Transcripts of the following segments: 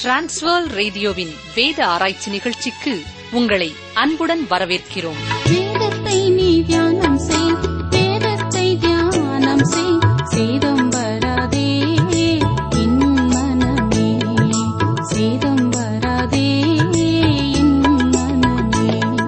Transfer ரேடியோவின் வேத ஆராய்ச்சி நிகழ்ச்சிக்கு உங்களை அன்புடன் வரவேற்கிறோம் வேதத்தை நீ தியானம் செய் வேதத்தை தியானம் செய் சேதம் வராதே என் மனமே சேதம் வராதே என் மனமே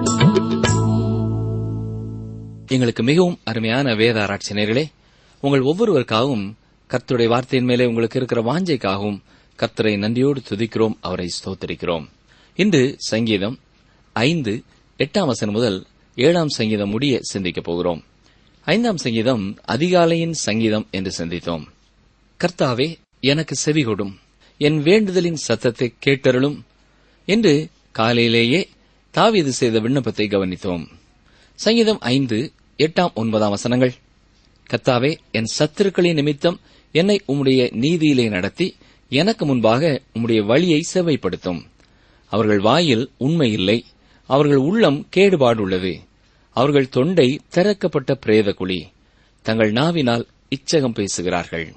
எங்களுக்கு மிகவும் அருமையான வேத ஆராய்ச்சியர்களே உங்கள் ஒவ்வொருவருக்காகவும் கர்த்தருடைய வார்த்தையின் மேலே உங்களுக்கு இருக்கிற வாஞ்சைக்காகவும் கர்த்தரை நன்றியோடு துதிக்கிறோம் அவரை ஸ்தோத்தரிக்கிறோம் இன்று சங்கீதம் ஐந்து எட்டாம் வசனம் முதல் ஏழாம் சங்கீதம் முடிய சிந்திக்கப் போகிறோம் ஐந்தாம் சங்கீதம் அதிகாலையின் சங்கீதம் என்று சிந்தித்தோம் கர்த்தாவே எனக்கு செவிகொடும் என் வேண்டுதலின் சத்தத்தை கேட்டருளும் என்று காலையிலேயே தாவீது செய்த விண்ணப்பத்தை கவனித்தோம் சங்கீதம் ஐந்து எட்டாம் ஒன்பதாம் வசனங்கள் கர்த்தாவே என் சத்துருக்களின் நிமித்தம் என்னை உம்முடைய நீதியிலே நடத்தி எனக்கு முன்பாக உம்முடைய வழியை செவ்வைப்படுத்தும் அவர்கள் வாயில் உண்மை இல்லை அவர்கள் உள்ளம் கேடுபாடுள்ளது அவர்கள் தொண்டை திறக்கப்பட்ட பிரேத குழி தங்கள் நாவினால் இச்சகம் பேசுகிறார்கள்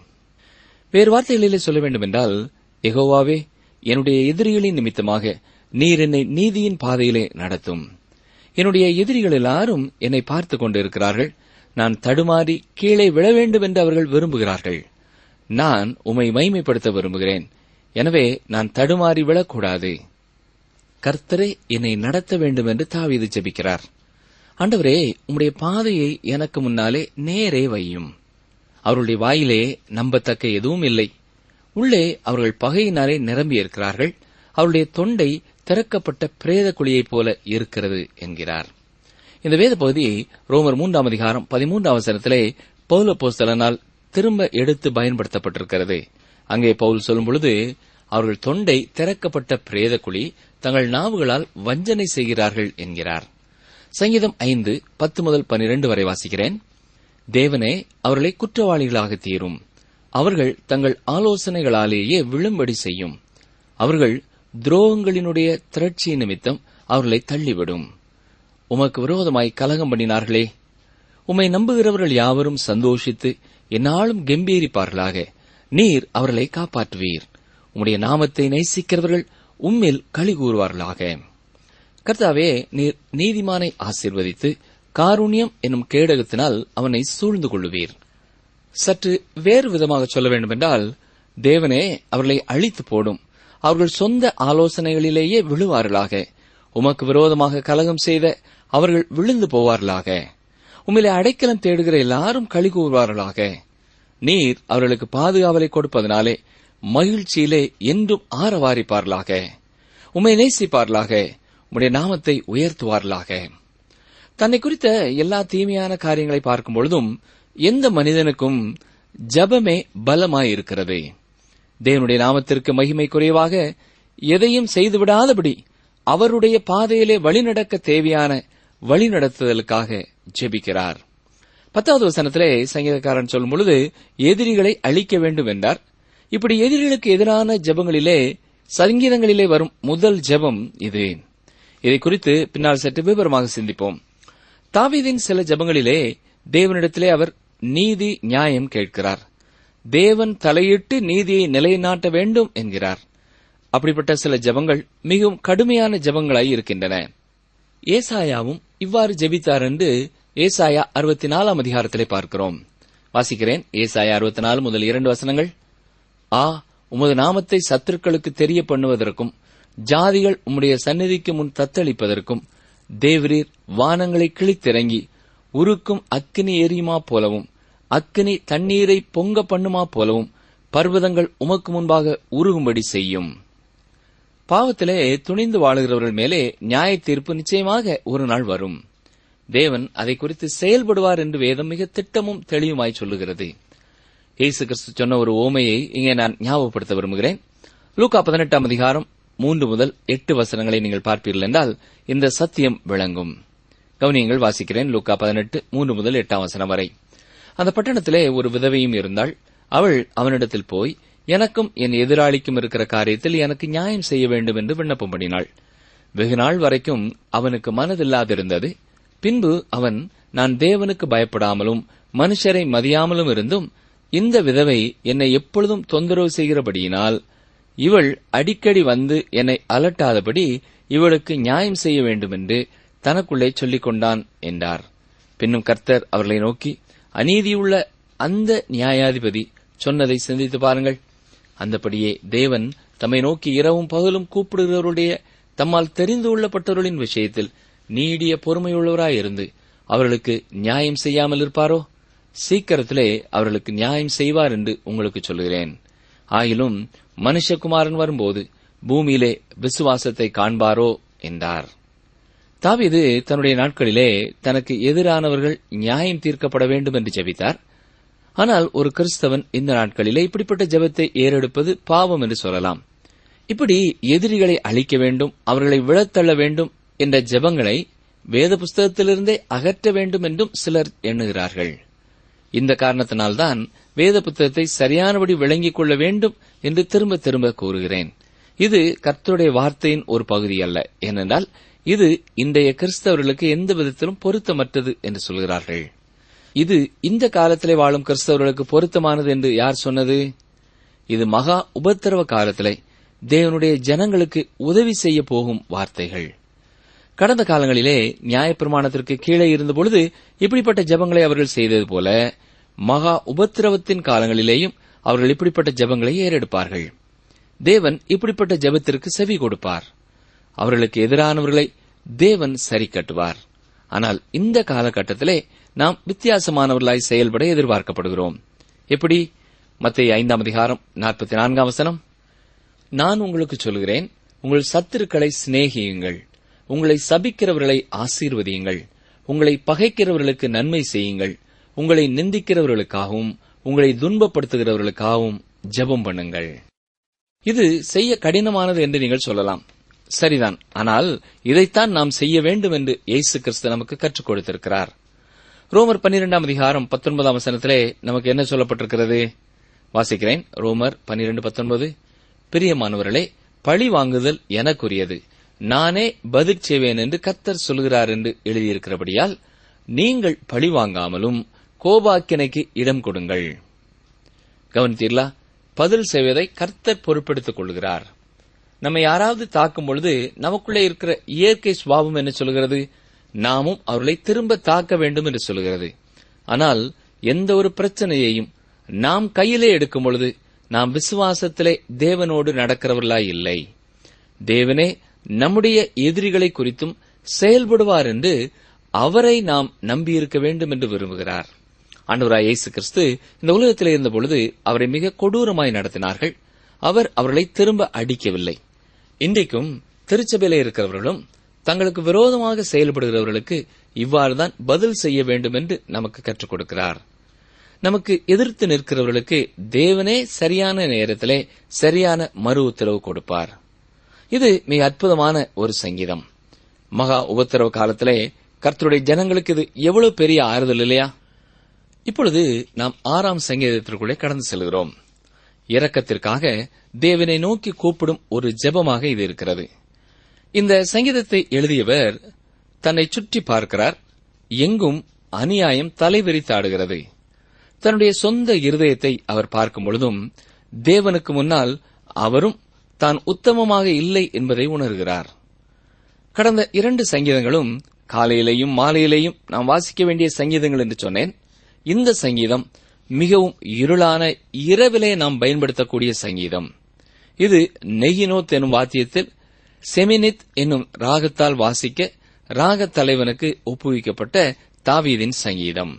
வேறு வார்த்தைகளிலே சொல்ல வேண்டுமென்றால் எகோவாவே என்னுடைய எதிரிகளின் நிமித்தமாக நீர் என்னை நீதியின் பாதையிலே நடத்தும் என்னுடைய எதிரிகள் எல்லாரும் என்னை பார்த்துக் கொண்டிருக்கிறார்கள் நான் தடுமாறி கீழே விழ வேண்டும் என்று அவர்கள் விரும்புகிறார்கள் நான் உம்மை மைமைப்படுத்த விரும்புகிறேன் எனவே நான் தடுமாறி விழக்கூடாது கர்த்தரே என்னை நடத்த வேண்டும் என்று தாவீது ஜெபிக்கிறார் ஆண்டவரே உம்முடைய பாதையை எனக்கு முன்னாலே நேரே வையும் அவருடைய வாயிலே நம்பத்தக்க எதுவும் இல்லை உள்ளே அவர்கள் பகையினாலே நிரம்பியிருக்கிறார்கள் அவருடைய தொண்டை திறக்கப்பட்ட பிரேத குழியைப் போல இருக்கிறது என்கிறார் இந்த வேத பகுதி ரோமர் மூன்றாம் அதிகாரம் பதிமூன்றாம் அவசரத்திலே பௌல போஸ்தலனால் திரும்ப எடுத்து பயன்படுத்தப்பட்டிருக்கிறது அங்கே பவுல் சொல்லும் பொழுது அவர்கள் தொண்டை திறக்கப்பட்ட பிரேத குழி தங்கள் நாவுகளால் வஞ்சனை செய்கிறார்கள் என்கிறார் சங்கீதம் ஐந்து பத்து முதல் பனிரெண்டு வரை வாசிக்கிறேன் தேவனே அவர்களை குற்றவாளிகளாக தீரும் அவர்கள் தங்கள் ஆலோசனைகளாலேயே விழும்படி செய்யும் அவர்கள் துரோகங்களினுடைய திரட்சி நிமித்தம் அவர்களை தள்ளிவிடும் உமக்கு விரோதமாய் கலகம் பண்ணினார்களே உம்மை நம்புகிறவர்கள் யாவரும் சந்தோஷித்து என்னாலும் கெம்பீரிப்பார்களாக நீர் அவர்களை காப்பாற்றுவீர் உம்முடைய நாமத்தை நேசிக்கிறவர்கள் உம்மில் களி கூறுவார்களாக கர்த்தாவே நீர் நீதிமானை ஆசீர்வதித்து காருண்யம் என்னும் கேடகத்தினால் அவனை சூழ்ந்து கொள்ளுவீர் சற்று வேறு விதமாக சொல்ல வேண்டுமென்றால் தேவனே அவர்களை அழித்து போடும் அவர்கள் சொந்த ஆலோசனைகளிலேயே விழுவார்களாக உமக்கு விரோதமாக கலகம் செய்த அவர்கள் விழுந்து போவார்களாக உம்மிலே அடைக்கலம் தேடுகிற எல்லாரும் களி கூறுவார்களாக நீர் அவர்களுக்கு பாதுகாவலை கொடுப்பதனாலே மகிழ்ச்சியிலே என்றும் ஆரவாரிப்பார்களாக உம்மை நேசிப்பார்களாக உம்முடைய நாமத்தை உயர்த்துவார்களாக தன்னை குறித்த எல்லா தீமையான காரியங்களை பார்க்கும் பொழுதும் எந்த மனிதனுக்கும் ஜபமே பலமாயிருக்கிறது தேவனுடைய நாமத்திற்கு மகிமை குறைவாக எதையும் செய்துவிடாதபடி அவருடைய பாதையிலே வழிநடக்க தேவையான வழிநடத்துதலுக்காக ஜெபிக்கிறார் பத்தாவது வசனத்திலே சங்கீதக்காரன் சொல்லும் பொழுது எதிரிகளை அழிக்க வேண்டும் என்றார் இப்படி எதிரிகளுக்கு எதிரான ஜெபங்களிலே சங்கீதங்களிலே வரும் முதல் ஜெபம் இது இதை குறித்து பின்னால் சற்று விவரமாக சிந்திப்போம் தாவீதின் சில ஜெபங்களிலே தேவனிடத்திலே அவர் நீதி நியாயம் கேட்கிறார் தேவன் தலையிட்டு நீதியை நிலைநாட்ட வேண்டும் என்கிறார் அப்படிப்பட்ட சில ஜெபங்கள் மிகவும் கடுமையான ஜெபங்களாய் இருக்கின்றன ஏசாயாவும் இவ்வாறு ஜெபித்தார் என்று ஏசாயா அறுபத்தி நாலாம் அதிகாரத்திலே பார்க்கிறோம் வாசிக்கிறேன் ஏசாயா அறுபத்தி நாலு முதல் இரண்டு வசனங்கள் ஆ உமது நாமத்தை சத்துருக்களுக்கு தெரிய பண்ணுவதற்கும் ஜாதிகள் உம்முடைய சந்நிதிக்கு முன் தத்தளிப்பதற்கும் தேவரீர் வானங்களை கிழித்திறங்கி உருக்கும் அக்கினி எரியுமா போலவும் அக்கினி தண்ணீரை பொங்க பண்ணுமா போலவும் பர்வதங்கள் உமக்கு முன்பாக உருகும்படி செய்யும் பாவத்திலே துணிந்து வாழுகிறவர்கள் மேலே நியாய தீர்ப்பு நிச்சயமாக ஒரு நாள் வரும் தேவன் அதை குறித்து செயல்படுவார் என்று வேதம் மிக திட்டமும் தெளிவுமாய் சொல்லுகிறது இயேசு கிறிஸ்து சொன்ன ஒரு ஓமையை இங்கே நான் ஞாபகப்படுத்த விரும்புகிறேன் லூக்கா பதினெட்டாம் அதிகாரம் மூன்று முதல் எட்டு வசனங்களை நீங்கள் பார்ப்பீர்கள் என்றால் இந்த சத்தியம் விளங்கும் கவனியங்கள் வாசிக்கிறேன் லூக்கா பதினெட்டு மூன்று முதல் எட்டாம் வசனம் வரை அந்த பட்டணத்திலே ஒரு விதவையும் இருந்தாள் அவள் அவனிடத்தில் போய் எனக்கும் என் எதிராளிக்கும் இருக்கிற காரியத்தில் எனக்கு நியாயம் செய்ய வேண்டும் என்று விண்ணப்பம் பண்ணினாள் வெகு நாள் வரைக்கும் அவனுக்கு மனதில்லாதிருந்தது பின்பு அவன் நான் தேவனுக்கு பயப்படாமலும் மனுஷரை மதியாமலும் இருந்தும் இந்த விதவை என்னை எப்பொழுதும் தொந்தரவு செய்கிறபடியினால் இவள் அடிக்கடி வந்து என்னை அலட்டாதபடி இவளுக்கு நியாயம் செய்ய வேண்டும் என்று தனக்குள்ளே சொல்லிக் கொண்டான் என்றார் பின்னும் கர்த்தர் அவர்களை நோக்கி அநீதியுள்ள அந்த நியாயாதிபதி சொன்னதை சிந்தித்து பாருங்கள் அந்தபடியே தேவன் தம்மை நோக்கி இரவும் பகலும் கூப்பிடுகிறவருடைய தம்மால் தெரிந்து கொள்ளப்பட்டவர்களின் விஷயத்தில் நீடிய பொறுமையுள்ளவராயிருந்து அவர்களுக்கு நியாயம் செய்யாமல் இருப்பாரோ சீக்கிரத்திலே அவர்களுக்கு நியாயம் செய்வார் என்று உங்களுக்கு சொல்கிறேன் ஆயிலும் மனுஷகுமாரன் வரும்போது பூமியிலே விசுவாசத்தை காண்பாரோ என்றார் தாவீது தன்னுடைய நாட்களிலே தனக்கு எதிரானவர்கள் நியாயம் தீர்க்கப்பட வேண்டும் என்று ஜெபித்தார் ஆனால் ஒரு கிறிஸ்தவன் இந்த நாட்களிலே இப்படிப்பட்ட ஜெபத்தை ஏறெடுப்பது பாவம் என்று சொல்லலாம் இப்படி எதிரிகளை அழிக்க வேண்டும் அவர்களை விழத்தள்ள வேண்டும் என்ற ஜெபங்களை வேத புஸ்தகத்திலிருந்தே அகற்ற வேண்டும் என்றும் சிலர் எண்ணுகிறார்கள் இந்த காரணத்தினால்தான் வேத புத்தகத்தை சரியானபடி விளங்கிக் கொள்ள வேண்டும் என்று திரும்ப திரும்ப கூறுகிறேன் இது கர்த்தருடைய வார்த்தையின் ஒரு பகுதி அல்ல ஏனென்றால் இது இன்றைய கிறிஸ்தவர்களுக்கு எந்த விதத்திலும் பொருத்தமற்றது என்று சொல்கிறார்கள் இது இந்த காலத்திலே வாழும் கிறிஸ்தவர்களுக்கு பொருத்தமானது என்று யார் சொன்னது இது மகா உபத்திரவ காலத்திலே தேவனுடைய ஜனங்களுக்கு உதவி செய்ய போகும் வார்த்தைகள் கடந்த காலங்களிலே நியாயப்பிரமாணத்திற்கு கீழே இருந்தபொழுது இப்படிப்பட்ட ஜெபங்களை அவர்கள் செய்தது போல மகா உபத்திரவத்தின் காலங்களிலேயும் அவர்கள் இப்படிப்பட்ட ஜெபங்களை ஏறெடுப்பார்கள் தேவன் இப்படிப்பட்ட ஜெபத்திற்கு செவி கொடுப்பார் அவர்களுக்கு எதிரானவர்களை தேவன் சரி கட்டுவார் ஆனால் இந்த காலகட்டத்திலே நாம் வித்தியாசமானவர்களாய் செயல்பட எதிர்பார்க்கப்படுகிறோம் எப்படி மத்திய ஐந்தாம் அதிகாரம் நாற்பத்தி நான்காம் வசனம் நான் உங்களுக்கு சொல்கிறேன் உங்கள் சத்துருக்களை சிநேகியுங்கள் உங்களை சபிக்கிறவர்களை ஆசீர்வதியுங்கள் உங்களை பகைக்கிறவர்களுக்கு நன்மை செய்யுங்கள் உங்களை நிந்திக்கிறவர்களுக்காகவும் உங்களை துன்பப்படுத்துகிறவர்களுக்காகவும் ஜெபம் பண்ணுங்கள் இது செய்ய கடினமானது என்று நீங்கள் சொல்லலாம் சரிதான் ஆனால் இதைத்தான் நாம் செய்ய வேண்டும் என்று இயேசு கிறிஸ்து நமக்கு கற்றுக் கொடுத்திருக்கிறார் ரோமர் பன்னிரெண்டாம் அதிகாரம் பத்தொன்பதாம் வசனத்திலே நமக்கு என்ன சொல்லப்பட்டிருக்கிறது வாசிக்கிறேன் ரோமர் பன்னிரண்டு பத்தொன்பது பிரியமானவர்களே பழி வாங்குதல் எனக்குரியது நானே பதில் செய்வேன் என்று கத்தர் சொல்கிறார் என்று எழுதியிருக்கிறபடியால் நீங்கள் பழி வாங்காமலும் கோபாக்கினைக்கு இடம் கொடுங்கள் கவனித்தீர்களா பதில் செய்வதை கர்த்தர் பொறுப்பெடுத்துக் கொள்கிறார் நம்மை யாராவது தாக்கும் பொழுது நமக்குள்ளே இருக்கிற இயற்கை சுபாவம் என்ன சொல்கிறது நாமும் அவர்களை திரும்ப தாக்க வேண்டும் என்று சொல்கிறது ஆனால் எந்த ஒரு பிரச்சனையையும் நாம் கையிலே எடுக்கும் பொழுது நாம் விசுவாசத்திலே தேவனோடு நடக்கிறவர்களாய் இல்லை தேவனே நம்முடைய எதிரிகளை குறித்தும் செயல்படுவார் என்று அவரை நாம் நம்பியிருக்க வேண்டும் என்று விரும்புகிறார் ஆண்டவராய் இயேசு கிறிஸ்து இந்த உலகத்தில் இருந்த பொழுது அவரை மிக கொடூரமாய் நடத்தினார்கள் அவர் அவர்களை திரும்ப அடிக்கவில்லை இன்றைக்கும் திருச்சபையில இருக்கிறவர்களும் தங்களுக்கு விரோதமாக செயல்படுகிறவர்களுக்கு இவ்வாறுதான் பதில் செய்ய வேண்டும் என்று நமக்கு கற்றுக் கொடுக்கிறார் நமக்கு எதிர்த்து நிற்கிறவர்களுக்கு தேவனே சரியான நேரத்திலே சரியான மறு உத்தரவு கொடுப்பார் இது மிக அற்புதமான ஒரு சங்கீதம் மகா உபத்திரவ காலத்திலே கர்த்தருடைய ஜனங்களுக்கு இது எவ்வளவு பெரிய ஆறுதல் இல்லையா இப்பொழுது நாம் ஆறாம் சங்கீதத்திற்குள்ளே கடந்து செல்கிறோம் இரக்கத்திற்காக தேவனை நோக்கி கூப்பிடும் ஒரு ஜெபமாக இது இருக்கிறது இந்த சங்கீதத்தை எழுதியவர் தன்னை சுற்றி பார்க்கிறார் எங்கும் அநியாயம் தலைவிரித்தாடுகிறது தன்னுடைய சொந்த இருதயத்தை அவர் பார்க்கும் பொழுதும் தேவனுக்கு முன்னால் அவரும் தான் உத்தமமாக இல்லை என்பதை உணர்கிறார் கடந்த இரண்டு சங்கீதங்களும் காலையிலேயும் மாலையிலேயும் நாம் வாசிக்க வேண்டிய சங்கீதங்கள் என்று சொன்னேன் இந்த சங்கீதம் மிகவும் இருளான இரவிலே நாம் பயன்படுத்தக்கூடிய சங்கீதம் இது நெகினோத் எனும் வாத்தியத்தில் செமினித் என்னும் ராகத்தால் வாசிக்க ராகத் தலைவனுக்கு ஒப்புவிக்கப்பட்ட தாவீதின் சங்கீதம்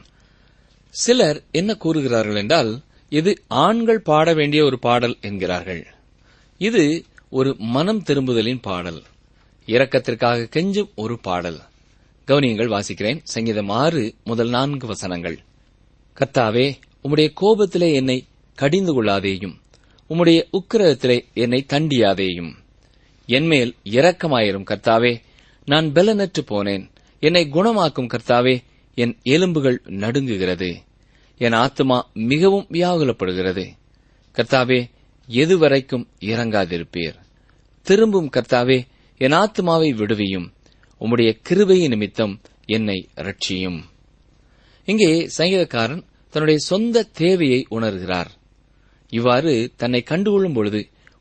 சிலர் என்ன கூறுகிறார்கள் என்றால் இது ஆண்கள் பாட வேண்டிய ஒரு பாடல் என்கிறார்கள் இது ஒரு மனம் திரும்புதலின் பாடல் இரக்கத்திற்காக கெஞ்சும் ஒரு பாடல் கவனியங்கள் வாசிக்கிறேன் சங்கீதம் ஆறு முதல் நான்கு வசனங்கள் கர்த்தாவே உம்முடைய கோபத்திலே என்னை கடிந்து கொள்ளாதேயும் உம்முடைய உக்கிரகத்திலே என்னை தண்டியாதேயும் என்மேல் இரக்கமாயிரும் கர்த்தாவே நான் பெலனற்று போனேன் என்னை குணமாக்கும் கர்த்தாவே என் எலும்புகள் நடுங்குகிறது என் ஆத்துமா மிகவும் வியாகுலப்படுகிறது கர்த்தாவே எதுவரைக்கும் இறங்காதிருப்பீர் திரும்பும் கர்த்தாவே என் ஆத்துமாவை விடுவியும் உம்முடைய கிருபையின் நிமித்தம் என்னை ரட்சியும் இங்கே சங்கீதக்காரன் தன்னுடைய சொந்த தேவையை உணர்கிறார் இவ்வாறு தன்னை கண்டுகொள்ளும் பொழுது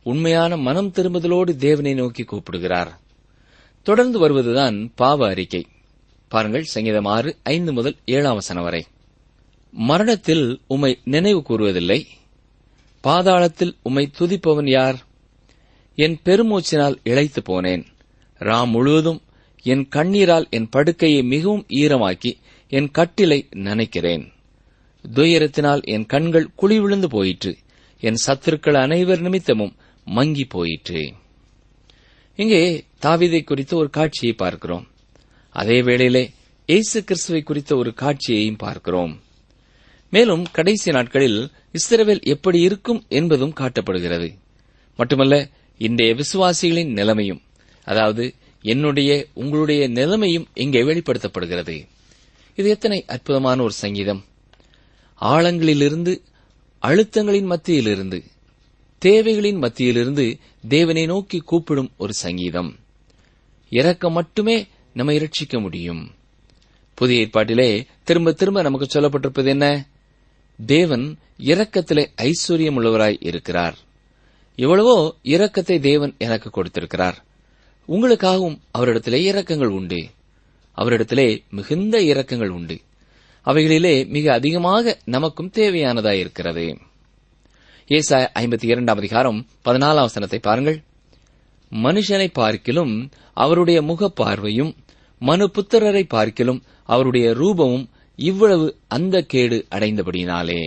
உண்மையான மனம் திரும்புதலோடு தேவனை நோக்கி கூப்பிடுகிறார் தொடர்ந்து வருவதுதான் பாவ அறிக்கை பாருங்கள் சங்கீதம் ஆறு ஐந்து முதல் ஏழாம் வசனம் வரை மரணத்தில் உம்மை நினைவு கூறுவதில்லை பாதாளத்தில் உம்மை துதிப்பவன் யார் என் பெருமூச்சினால் இழைத்து போனேன் ராம் முழுவதும் என் கண்ணீரால் என் படுக்கையை மிகவும் ஈரமாக்கி என் கட்டிலை நனைக்கிறேன் துயரத்தினால் என் கண்கள் குழி விழுந்து போயிற்று என் சத்துருக்கள் அனைவர் நிமித்தமும் மங்கி போயிற்று இங்கே தாவீதை குறித்த ஒரு காட்சியை பார்க்கிறோம் அதே வேளையிலே இயேசு கிறிஸ்துவை குறித்த ஒரு காட்சியையும் பார்க்கிறோம் மேலும் கடைசி நாட்களில் இஸ்ரவேல் எப்படி இருக்கும் என்பதும் காட்டப்படுகிறது மட்டுமல்ல இன்றைய விசுவாசிகளின் நிலைமையும் அதாவது என்னுடைய உங்களுடைய நிலைமையும் இங்கே வெளிப்படுத்தப்படுகிறது இது எத்தனை அற்புதமான ஒரு சங்கீதம் ஆழங்களிலிருந்து அழுத்தங்களின் மத்தியிலிருந்து தேவைகளின் மத்தியிலிருந்து தேவனை நோக்கி கூப்பிடும் ஒரு சங்கீதம் இறக்கம் மட்டுமே நம்மை இரட்சிக்க முடியும் புதிய ஏற்பாட்டிலே திரும்ப திரும்ப நமக்கு சொல்லப்பட்டிருப்பது என்ன தேவன் இரக்கத்திலே ஐஸ்வர்யம் உள்ளவராய் இருக்கிறார் எவ்வளவோ இரக்கத்தை தேவன் எனக்கு கொடுத்திருக்கிறார் உங்களுக்காகவும் அவரிடத்திலே இரக்கங்கள் உண்டு அவரிடத்திலே மிகுந்த இரக்கங்கள் உண்டு அவைகளிலே மிக அதிகமாக நமக்கும் தேவையானதாய் இருக்கிறது ஏசாய ஐம்பத்தி இரண்டாம் அதிகாரம் பதினாலாம் வசனத்தை பாருங்கள் மனுஷனை பார்க்கிலும் அவருடைய முக பார்வையும் மனு புத்திரரை பார்க்கிலும் அவருடைய ரூபமும் இவ்வளவு அந்த கேடு அடைந்தபடினாலே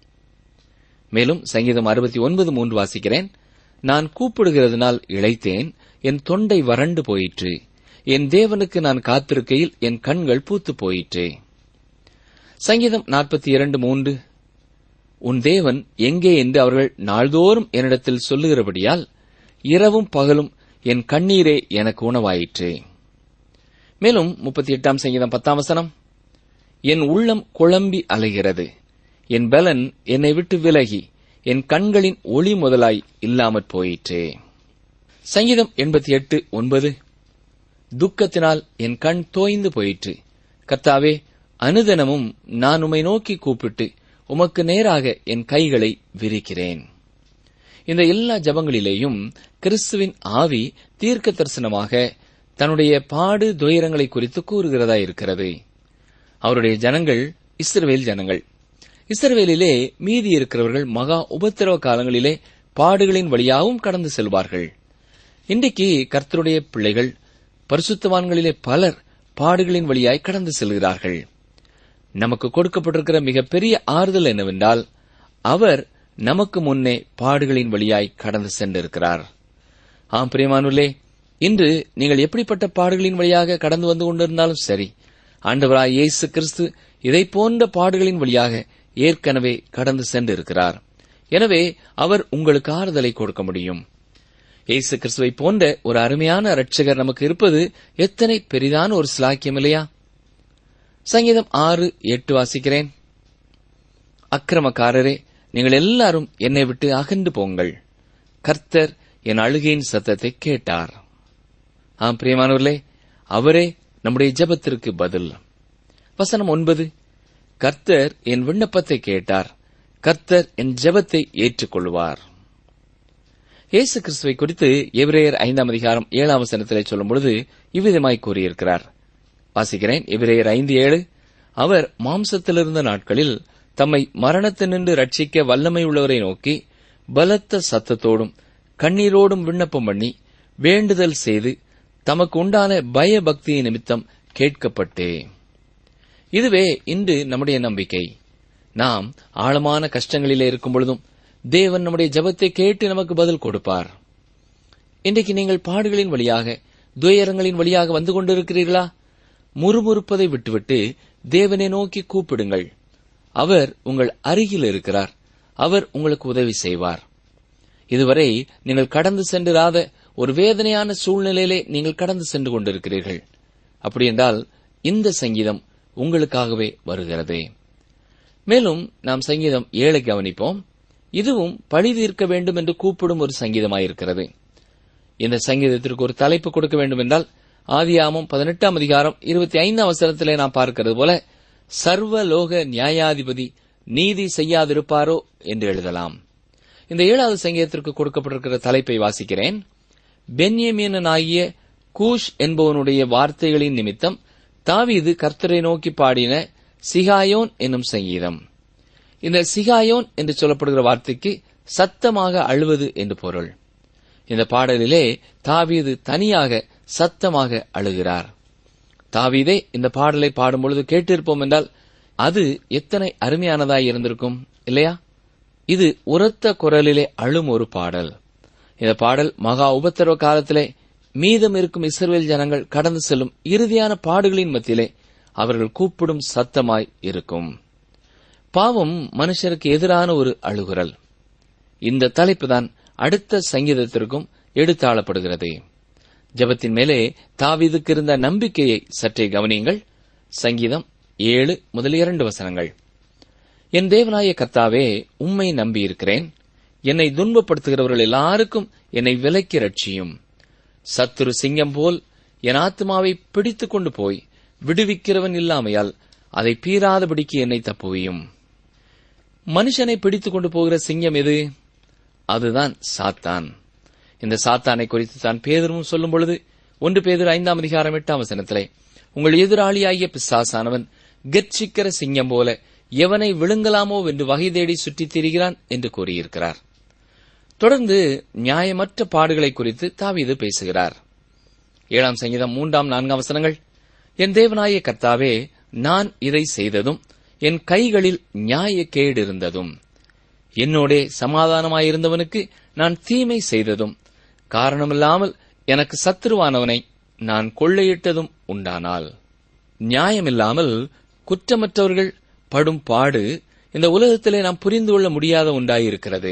மேலும் சங்கீதம் அறுபத்தி ஒன்பது மூன்று வாசிக்கிறேன் நான் கூப்பிடுகிறதுனால் இழைத்தேன் என் தொண்டை வறண்டு போயிற்று என் தேவனுக்கு நான் காத்திருக்கையில் என் கண்கள் பூத்து போயிற்று சங்கீதம் நாற்பத்தி இரண்டு மூன்று உன் தேவன் எங்கே என்று அவர்கள் நாள்தோறும் என்னிடத்தில் சொல்லுகிறபடியால் இரவும் பகலும் என் கண்ணீரே எனக்கு உணவாயிற்று மேலும் முப்பத்தி எட்டாம் சங்கீதம் பத்தாம் வசனம் என் உள்ளம் குழம்பி அலைகிறது என் பலன் என்னை விட்டு விலகி என் கண்களின் ஒளி முதலாய் இல்லாமற் போயிற்றே சங்கீதம் எண்பத்தி எட்டு ஒன்பது துக்கத்தினால் என் கண் தோய்ந்து போயிற்று கர்த்தாவே அனுதினமும் நான் உம்மை நோக்கி கூப்பிட்டு உமக்கு நேராக என் கைகளை விரிக்கிறேன் இந்த எல்லா ஜபங்களிலேயும் கிறிஸ்துவின் ஆவி தீர்க்க தரிசனமாக தன்னுடைய பாடு துயரங்களை குறித்து கூறுகிறதா இருக்கிறது அவருடைய ஜனங்கள் இஸ்ரவேல் ஜனங்கள் இஸ்ரவேலிலே மீதி இருக்கிறவர்கள் மகா உபத்திரவ காலங்களிலே பாடுகளின் வழியாகவும் கடந்து செல்வார்கள் இன்றைக்கு கர்த்தருடைய பிள்ளைகள் பரிசுத்தவான்களிலே பலர் பாடுகளின் வழியாய் கடந்து செல்கிறார்கள் நமக்கு கொடுக்கப்பட்டிருக்கிற மிகப்பெரிய ஆறுதல் என்னவென்றால் அவர் நமக்கு முன்னே பாடுகளின் வழியாய் கடந்து சென்றிருக்கிறார் ஆம் பிரியமானுள்ளே இன்று நீங்கள் எப்படிப்பட்ட பாடுகளின் வழியாக கடந்து வந்து கொண்டிருந்தாலும் சரி ஆண்டவராய் இயேசு கிறிஸ்து இதை போன்ற பாடுகளின் வழியாக ஏற்கனவே கடந்து சென்றிருக்கிறார் எனவே அவர் உங்களுக்கு ஆறுதலை கொடுக்க முடியும் இயேசு கிறிஸ்துவை போன்ற ஒரு அருமையான இரட்சகர் நமக்கு இருப்பது எத்தனை பெரிதான ஒரு சிலாக்கியம் இல்லையா சங்கீதம் ஆறு எட்டு வாசிக்கிறேன் அக்கிரமக்காரரே நீங்கள் எல்லாரும் என்னை விட்டு அகன்று போங்கள் கர்த்தர் என் அழுகையின் சத்தத்தை கேட்டார் ஆம் பிரியமானவர்களே அவரே நம்முடைய ஜெபத்திற்கு பதில் வசனம் ஒன்பது கர்த்தர் என் விண்ணப்பத்தை கேட்டார் கர்த்தர் என் ஜெபத்தை ஏற்றுக்கொள்வார் இயேசு கிறிஸ்துவை குறித்து எபிரேயர் ஐந்தாம் அதிகாரம் ஏழாம் வசனத்திலே சொல்லும் பொழுது இவ்விதமாய் கூறியிருக்கிறார் வாசிக்கிறேன் எபிரேயர் ஐந்து ஏழு அவர் மாம்சத்திலிருந்த நாட்களில் தம்மை மரணத்தினின்று ரட்சிக்க வல்லமை உள்ளவரை நோக்கி பலத்த சத்தத்தோடும் கண்ணீரோடும் விண்ணப்பம் பண்ணி வேண்டுதல் செய்து தமக்கு உண்டான பயபக்தியை நிமித்தம் கேட்கப்பட்டே இதுவே இன்று நம்முடைய நம்பிக்கை நாம் ஆழமான கஷ்டங்களிலே இருக்கும் பொழுதும் தேவன் நம்முடைய ஜெபத்தை கேட்டு நமக்கு பதில் கொடுப்பார் இன்றைக்கு நீங்கள் பாடுகளின் வழியாக துயரங்களின் வழியாக வந்து கொண்டிருக்கிறீர்களா முறுமுறுப்பதை விட்டுவிட்டு தேவனை நோக்கி கூப்பிடுங்கள் அவர் உங்கள் அருகில் இருக்கிறார் அவர் உங்களுக்கு உதவி செய்வார் இதுவரை நீங்கள் கடந்து சென்றிராத ஒரு வேதனையான சூழ்நிலையிலே நீங்கள் கடந்து சென்று கொண்டிருக்கிறீர்கள் அப்படி என்றால் இந்த சங்கீதம் உங்களுக்காகவே வருகிறது மேலும் நாம் சங்கீதம் ஏழை கவனிப்போம் இதுவும் பழி தீர்க்க வேண்டும் என்று கூப்பிடும் ஒரு சங்கீதமாயிருக்கிறது இந்த சங்கீதத்திற்கு ஒரு தலைப்பு கொடுக்க வேண்டும் என்றால் ஆதியாமம் பதினெட்டாம் அதிகாரம் இருபத்தி ஐந்தாம் அவசரத்திலே நாம் பார்க்கிறது போல சர்வலோக நியாயாதிபதி நீதி செய்யாதிருப்பாரோ என்று எழுதலாம் இந்த ஏழாவது சங்கீதத்திற்கு கொடுக்கப்பட்டிருக்கிற தலைப்பை வாசிக்கிறேன் பென்யமீனனாகிய கூஷ் என்பவனுடைய வார்த்தைகளின் நிமித்தம் தாவீது கர்த்தரை நோக்கி பாடின சிகாயோன் என்னும் சங்கீதம் இந்த சிகாயோன் என்று சொல்லப்படுகிற வார்த்தைக்கு சத்தமாக அழுவது என்று பொருள் இந்த பாடலிலே தாவீது தனியாக சத்தமாக அழுகிறார் தாவீதே இந்த பாடலை பாடும் பொழுது கேட்டிருப்போம் என்றால் அது எத்தனை அருமையானதாய் இருந்திருக்கும் இல்லையா இது உரத்த குரலிலே அழும் ஒரு பாடல் இந்த பாடல் மகா உபத்திரவ காலத்திலே மீதம் இருக்கும் இஸ்ரவேல் ஜனங்கள் கடந்து செல்லும் இறுதியான பாடுகளின் மத்தியிலே அவர்கள் கூப்பிடும் சத்தமாய் இருக்கும் பாவம் மனுஷருக்கு எதிரான ஒரு அழுகுரல் இந்த தலைப்புதான் அடுத்த சங்கீதத்திற்கும் எடுத்தாளப்படுகிறது ஜெபத்தின் மேலே தாவீதுக்கு இருந்த நம்பிக்கையை சற்றே கவனியுங்கள் சங்கீதம் ஏழு முதல் இரண்டு வசனங்கள் என் தேவனாய கர்த்தாவே உம்மை நம்பியிருக்கிறேன் என்னை துன்பப்படுத்துகிறவர்கள் எல்லாருக்கும் என்னை விலக்கி ரட்சியும் சத்துரு சிங்கம் போல் என் ஆத்மாவை பிடித்துக் கொண்டு போய் விடுவிக்கிறவன் இல்லாமையால் அதை பீறாதபடிக்கு என்னை தப்புவியும் மனுஷனை பிடித்துக் கொண்டு போகிற சிங்கம் எது அதுதான் சாத்தான் இந்த சாத்தானை குறித்து தான் பேதரும் சொல்லும் பொழுது ஒன்று பேதர் ஐந்தாம் அதிகாரம் எட்டாம் வசனத்திலே உங்கள் எதிராளியாகிய பிசாசானவன் கெர்ச்சிக்கிற சிங்கம் போல எவனை விழுங்கலாமோ என்று வகை தேடி சுற்றித் திரிகிறான் என்று கூறியிருக்கிறார் தொடர்ந்து நியாயமற்ற பாடுகளை குறித்து தாவீது பேசுகிறார் ஏழாம் சங்கீதம் மூன்றாம் நான்காம் வசனங்கள் என் தேவனாய கர்த்தாவே நான் இதை செய்ததும் என் கைகளில் நியாயக்கேடு இருந்ததும் என்னோடே சமாதானமாயிருந்தவனுக்கு நான் தீமை செய்ததும் காரணமில்லாமல் எனக்கு சத்துருவானவனை நான் கொள்ளையிட்டதும் உண்டானால் நியாயமில்லாமல் குற்றமற்றவர்கள் படும் பாடு இந்த உலகத்திலே நாம் புரிந்து கொள்ள முடியாத உண்டாயிருக்கிறது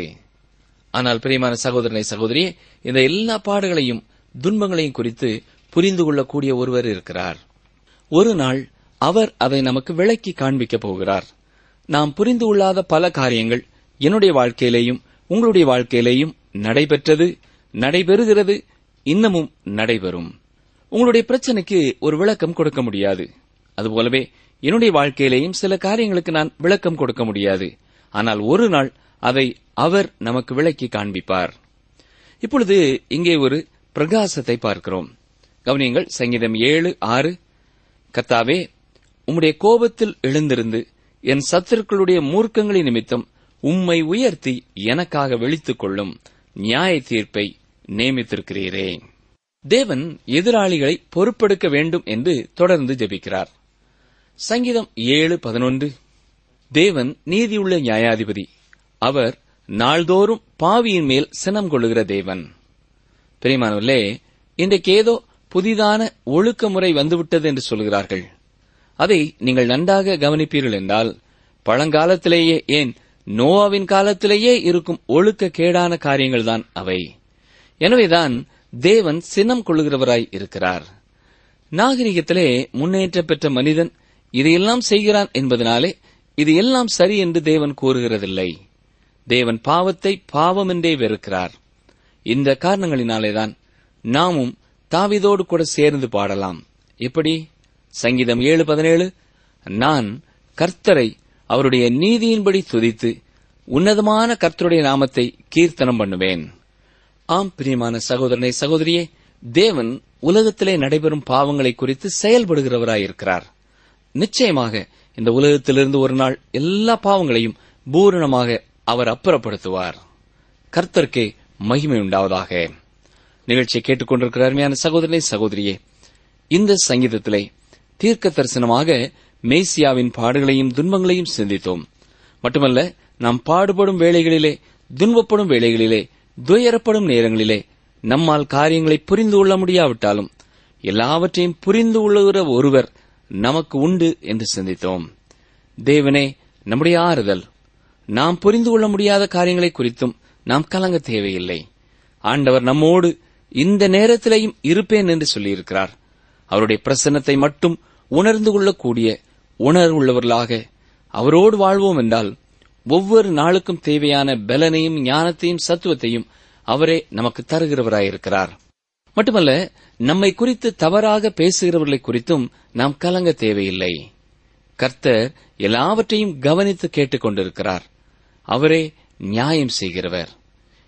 ஆனால் பிரியமான சகோதரனை சகோதரியே இந்த எல்லா பாடுகளையும் துன்பங்களையும் குறித்து புரிந்து கொள்ளக்கூடிய ஒருவர் இருக்கிறார் ஒரு நாள் அவர் அதை நமக்கு விளக்கி காண்பிக்கப் போகிறார் நாம் புரிந்து கொள்ளாத பல காரியங்கள் என்னுடைய வாழ்க்கையிலேயும் உங்களுடைய வாழ்க்கையிலேயும் நடைபெற்றது நடைபெறுகிறது இன்னமும் நடைபெறும் உங்களுடைய பிரச்சனைக்கு ஒரு விளக்கம் கொடுக்க முடியாது அதுபோலவே என்னுடைய வாழ்க்கையிலேயும் சில காரியங்களுக்கு நான் விளக்கம் கொடுக்க முடியாது ஆனால் ஒரு நாள் அதை அவர் நமக்கு விளக்கி காண்பிப்பார் இப்பொழுது இங்கே ஒரு பிரகாசத்தை பார்க்கிறோம் கவனியங்கள் சங்கீதம் ஏழு ஆறு கத்தாவே உம்முடைய கோபத்தில் எழுந்திருந்து என் சத்துருக்களுடைய மூர்க்கங்களின் நிமித்தம் உம்மை உயர்த்தி எனக்காக விழித்துக் கொள்ளும் நியாய தீர்ப்பை நியமித்திருக்கிறீரே தேவன் எதிராளிகளை பொறுப்பெடுக்க வேண்டும் என்று தொடர்ந்து ஜெபிக்கிறார் சங்கீதம் ஏழு பதினொன்று தேவன் நீதியுள்ள நியாயாதிபதி அவர் நாள்தோறும் பாவியின் மேல் சினம் கொள்ளுகிற தேவன் பிரியமானவர்களே இன்றைக்கு ஏதோ புதிதான ஒழுக்க முறை வந்துவிட்டது என்று சொல்கிறார்கள் அதை நீங்கள் நன்றாக கவனிப்பீர்கள் என்றால் பழங்காலத்திலேயே ஏன் நோவாவின் காலத்திலேயே இருக்கும் ஒழுக்க கேடான காரியங்கள்தான் அவை எனவேதான் தேவன் சினம் கொள்ளுகிறவராய் இருக்கிறார் நாகரிகத்திலே முன்னேற்ற பெற்ற மனிதன் இதையெல்லாம் செய்கிறான் என்பதனாலே இது எல்லாம் சரி என்று தேவன் கூறுகிறதில்லை தேவன் பாவத்தை பாவம் என்றே வெறுக்கிறார் இந்த காரணங்களினாலேதான் நாமும் தாவிதோடு கூட சேர்ந்து பாடலாம் எப்படி சங்கீதம் ஏழு பதினேழு நான் கர்த்தரை அவருடைய நீதியின்படி துதித்து உன்னதமான கர்த்தருடைய நாமத்தை கீர்த்தனம் பண்ணுவேன் ஆம் பிரியமான சகோதரனை சகோதரியே தேவன் உலகத்திலே நடைபெறும் பாவங்களை குறித்து செயல்படுகிறவராயிருக்கிறார் நிச்சயமாக இந்த உலகத்திலிருந்து ஒரு நாள் எல்லா பாவங்களையும் பூரணமாக அவர் அப்புறப்படுத்துவார் கர்த்தர்க்கே மகிமை உண்டாவதாக நிகழ்ச்சியை கேட்டுக்கொண்டிருக்கிற அருமையான சகோதரனை சகோதரியே இந்த சங்கீதத்திலே தீர்க்க தரிசனமாக மேசியாவின் பாடுகளையும் துன்பங்களையும் சிந்தித்தோம் மட்டுமல்ல நாம் பாடுபடும் வேளைகளிலே துன்பப்படும் வேளைகளிலே துயரப்படும் நேரங்களிலே நம்மால் காரியங்களை புரிந்து கொள்ள முடியாவிட்டாலும் எல்லாவற்றையும் புரிந்து கொள்ளுகிற ஒருவர் நமக்கு உண்டு என்று சிந்தித்தோம் தேவனே நம்முடைய ஆறுதல் நாம் புரிந்து கொள்ள முடியாத காரியங்களை குறித்தும் நாம் கலங்க தேவையில்லை ஆண்டவர் நம்மோடு இந்த நேரத்திலேயும் இருப்பேன் என்று சொல்லியிருக்கிறார் அவருடைய பிரசன்னத்தை மட்டும் உணர்ந்து கொள்ளக்கூடிய உணர்வுள்ளவர்களாக அவரோடு வாழ்வோம் என்றால் ஒவ்வொரு நாளுக்கும் தேவையான பலனையும் ஞானத்தையும் சத்துவத்தையும் அவரே நமக்கு தருகிறவராயிருக்கிறார் மட்டுமல்ல நம்மை குறித்து தவறாக பேசுகிறவர்களை குறித்தும் நாம் கலங்க தேவையில்லை கர்த்தர் எல்லாவற்றையும் கவனித்து கேட்டுக் கொண்டிருக்கிறார் அவரே நியாயம் செய்கிறவர்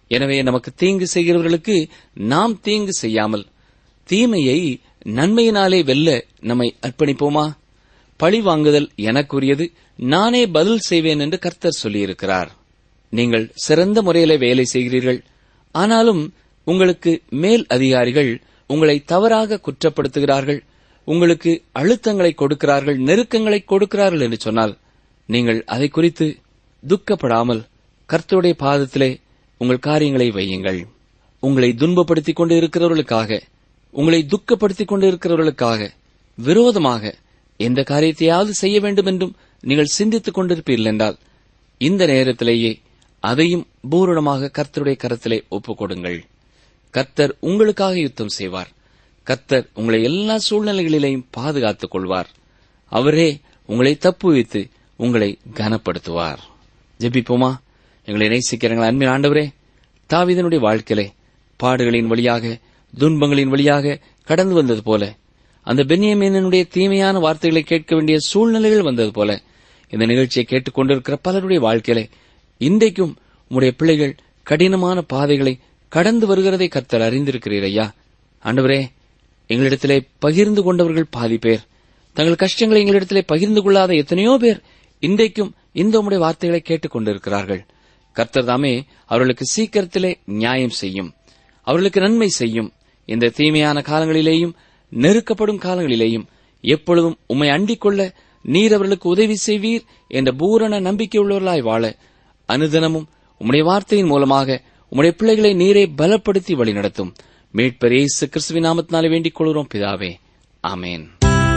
எனவே நமக்கு தீங்கு செய்கிறவர்களுக்கு நாம் தீங்கு செய்யாமல் தீமையை நன்மையினாலே வெல்ல நம்மை அர்ப்பணிப்போமா பழி வாங்குதல் எனக்குரியது நானே பதில் செய்வேன் என்று கர்த்தர் சொல்லியிருக்கிறார் நீங்கள் சிறந்த முறையிலே வேலை செய்கிறீர்கள் ஆனாலும் உங்களுக்கு மேல் அதிகாரிகள் உங்களை தவறாக குற்றப்படுத்துகிறார்கள் உங்களுக்கு அழுத்தங்களை கொடுக்கிறார்கள் நெருக்கங்களை கொடுக்கிறார்கள் என்று சொன்னால் நீங்கள் அதை குறித்து துக்கப்படாமல் கர்த்தருடைய பாதத்திலே உங்கள் காரியங்களை வையுங்கள் உங்களை துன்பப்படுத்திக் கொண்டு இருக்கிறவர்களுக்காக உங்களை துக்கப்படுத்திக் கொண்டு இருக்கிறவர்களுக்காக விரோதமாக எந்த காரியத்தையாவது செய்ய வேண்டும் என்றும் நீங்கள் சிந்தித்துக் கொண்டிருப்பீர்கள் என்றால் இந்த நேரத்திலேயே அதையும் பூரணமாக கர்த்தருடைய கரத்திலே ஒப்புக் கொடுங்கள் கர்த்தர் உங்களுக்காக யுத்தம் செய்வார் கர்த்தர் உங்களை எல்லா சூழ்நிலைகளிலேயும் பாதுகாத்துக் கொள்வார் அவரே உங்களை தப்புவித்து உங்களை கனப்படுத்துவார் ஜெபிப்போமா எங்களை நேசிக்கிறீங்களா அன்பின் ஆண்டவரே தாவீதனுடைய வாழ்க்கையிலே பாடுகளின் வழியாக துன்பங்களின் வழியாக கடந்து வந்தது போல அந்த பென்யமீனனுடைய தீமையான வார்த்தைகளை கேட்க வேண்டிய சூழ்நிலைகள் வந்தது போல இந்த நிகழ்ச்சியை கேட்டுக்கொண்டிருக்கிற பலருடைய வாழ்க்கையிலே இன்றைக்கும் உம்முடைய பிள்ளைகள் கடினமான பாதைகளை கடந்து வருகிறதை கர்த்தர் அறிந்திருக்கிறீர் ஐயா ஆண்டவரே எங்களிடத்திலே பகிர்ந்து கொண்டவர்கள் பாதி பேர் தங்கள் கஷ்டங்களை எங்களிடத்திலே பகிர்ந்து கொள்ளாத எத்தனையோ பேர் இன்றைக்கும் இந்த உம்முடைய வார்த்தைகளை கேட்டுக் கொண்டிருக்கிறார்கள் கர்த்தர் தாமே அவர்களுக்கு சீக்கிரத்திலே நியாயம் செய்யும் அவர்களுக்கு நன்மை செய்யும் இந்த தீமையான காலங்களிலேயும் நெருக்கப்படும் காலங்களிலேயும் எப்பொழுதும் உம்மை அண்டிக் கொள்ள நீர் அவர்களுக்கு உதவி செய்வீர் என்ற பூரண நம்பிக்கையுள்ளவர்களாய் வாழ அனுதினமும் உம்முடைய வார்த்தையின் மூலமாக உம்முடைய பிள்ளைகளை நீரே பலப்படுத்தி வழிநடத்தும் மீட்பர் இயேசு கிறிஸ்துவின் நாமத்தினாலே வேண்டிக் கொள்கிறோம் பிதாவே ஆமேன்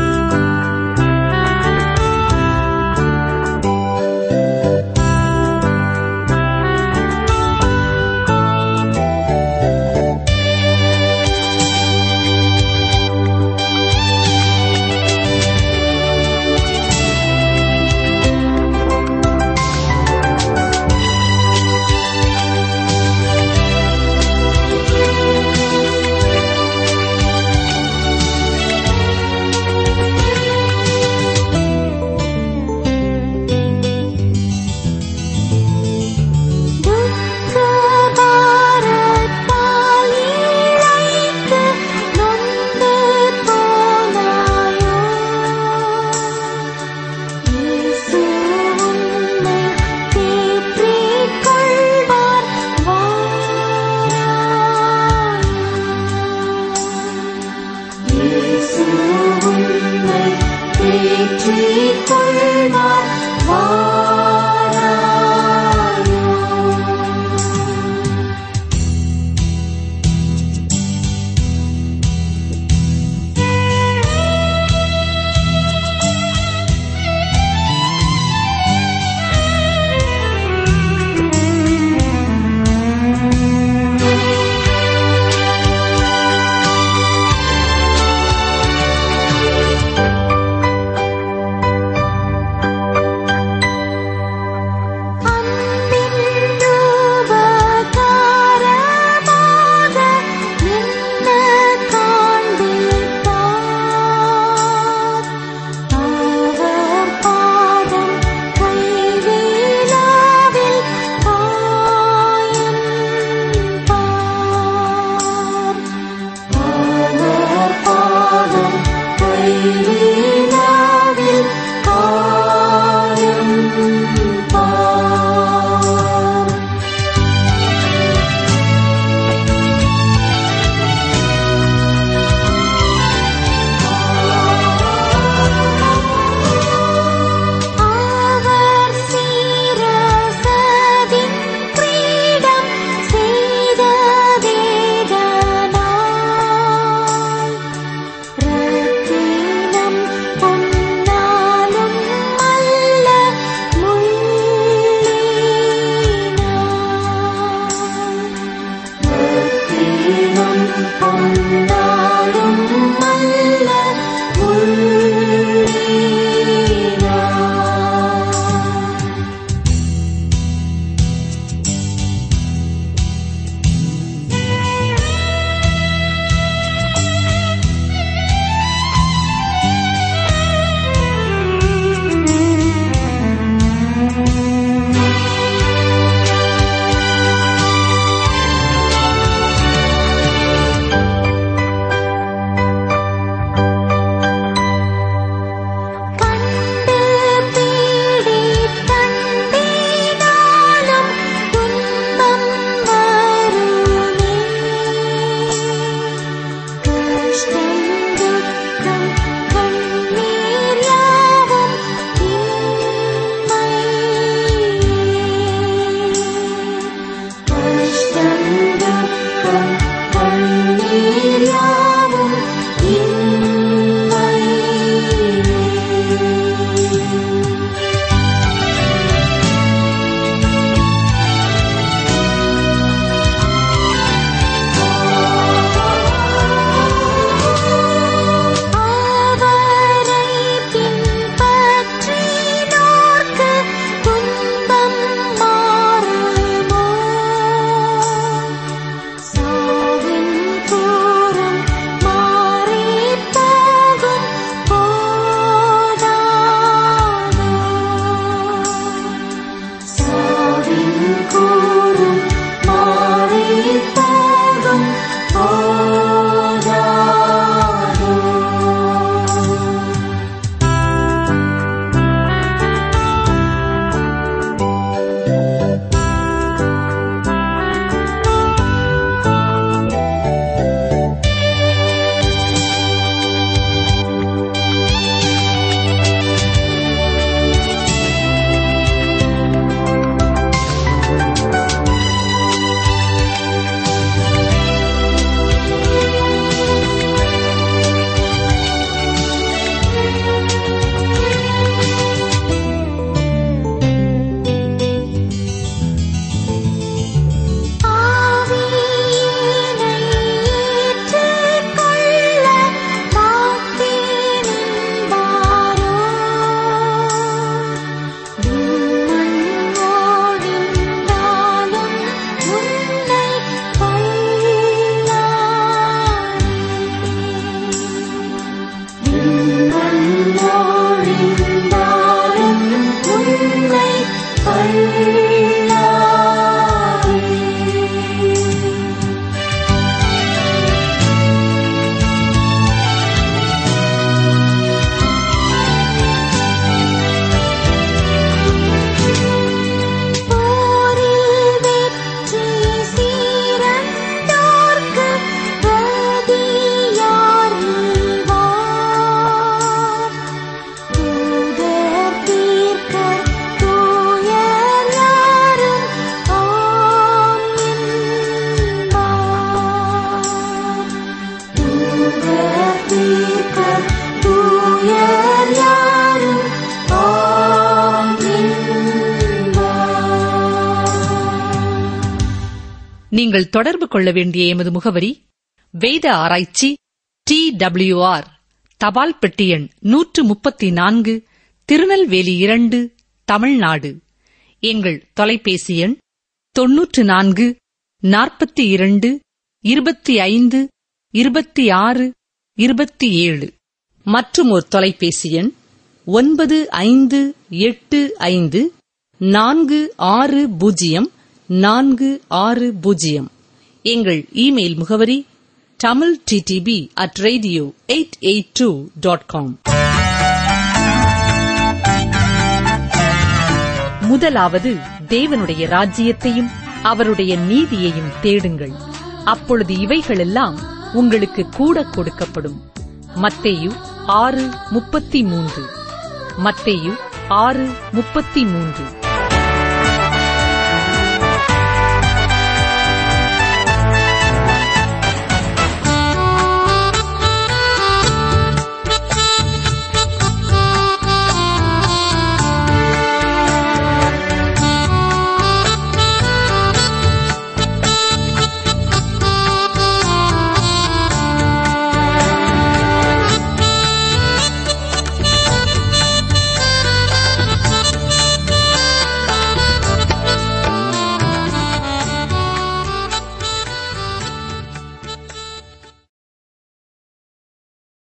துக்கபாரத்தால் இழைத்து நொந்து போனாயோ இயேசு உம்மை தேற்றிக் கொள்வார் வாராயோ இயேசு உம்மை தேற்றிக் கொள்வார் வாராயோ அன்பின்றுபகாரமாக நின்று காண்பித்தார். அவர் பாதம் கைவிழாவில் காயம் பார். அவர் பாதம் கைவிழாவில் காயம் பார். அவர் சீரசதின் கிரீடம் செய்த வேதனாய் ரத்தினம் பொன்னாலும் அல்ல முள்ளினாய் ரத்தினம் பொன்னாலும் அல்ல முள்ளினாய் கண்ணீர் யாவும் இன்மை அவரை பின்பற்றினோர்க்கு துன்பம் மாறுமோ சாவின் தூரம் மாறிப் போகும் போதானோ சாவின் கூறும் மாறிப் போகும் போதானோ ஆவியினை ஏற்றுக்கொள்ள மாட்டேன் என்பாரோ விண்மண் ஓடிந்தாலும் உன்னை தள்ளாதே. விண்மண் ஓடிந்தாலும் உன்னை தள்ளாதே. போரில் வெற்றி சீரந்தோர்க்கு பிரதியார் நீவார். தூதர் தீர்க்கர் தூயர் யாரும் ஆம் என்பார். தூதர் தீர்க்கர் தூயர் யாரும் ஆம் என்பார். நீங்கள் தொடர்பு கொள்ள வேண்டிய எமது முகவரி வேத ஆராய்ச்சி டி ஆர் தபால் பெட்டி எண் நூற்று முப்பத்தி நான்கு திருநெல்வேலி இரண்டு தமிழ்நாடு எங்கள் தொலைபேசி எண் தொன்னூற்று நான்கு நாற்பத்தி இரண்டு இருபத்தி ஐந்து இருபத்தி ஆறு இருபத்தி ஏழு மற்றும் ஒரு தொலைபேசி எண் ஒன்பது ஐந்து எட்டு ஐந்து நான்கு ஆறு பூஜ்ஜியம் நான்கு ஆறு பூஜ்ஜியம் எங்கள் இமெயில் முகவரி Tamil DDP at radio eight eight two dot com முதலாவது தேவனுடைய ராஜ்யத்தையும் அவருடைய நீதியையும் தேடுங்கள் அப்பொழுது இவைகளெல்லாம் உங்களுக்கு கூட கொடுக்கப்படும் மத்தேயு ஆறு முப்பத்தி மூன்று மத்தேயு ஆறு முப்பத்தி மூன்று